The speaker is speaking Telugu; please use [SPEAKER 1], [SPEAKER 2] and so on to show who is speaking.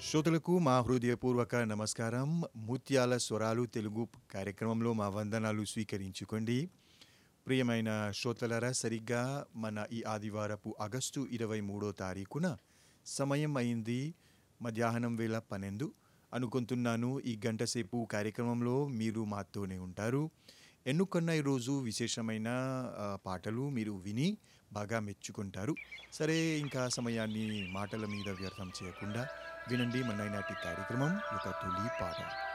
[SPEAKER 1] శ్రోతలకు మా హృదయపూర్వక నమస్కారం ముత్యాల స్వరాలు తెలుగు కార్యక్రమంలో మా వందనాలు స్వీకరించుకోండి ప్రియమైన శ్రోతలరా సరిగ్గా మన ఈ ఆదివారపు ఆగస్టు ఇరవై మూడో తారీఖున సమయం అయింది మధ్యాహ్నం వేళ పన్నెండు అనుకుంటున్నాను ఈ గంట సేపు కార్యక్రమంలో మీరు మాతోనే ఉంటారు ఎన్నుకున్న ఈరోజు విశేషమైన ఆ, పాటలు మీరు విని బాగా మెచ్చుకుంటారు సరే ఇంకా సమయాన్ని మాటల మీద వ్యర్థం చేయకుండా వినండి మన ఈనాటి కార్యక్రమం ఒక తొలి పాట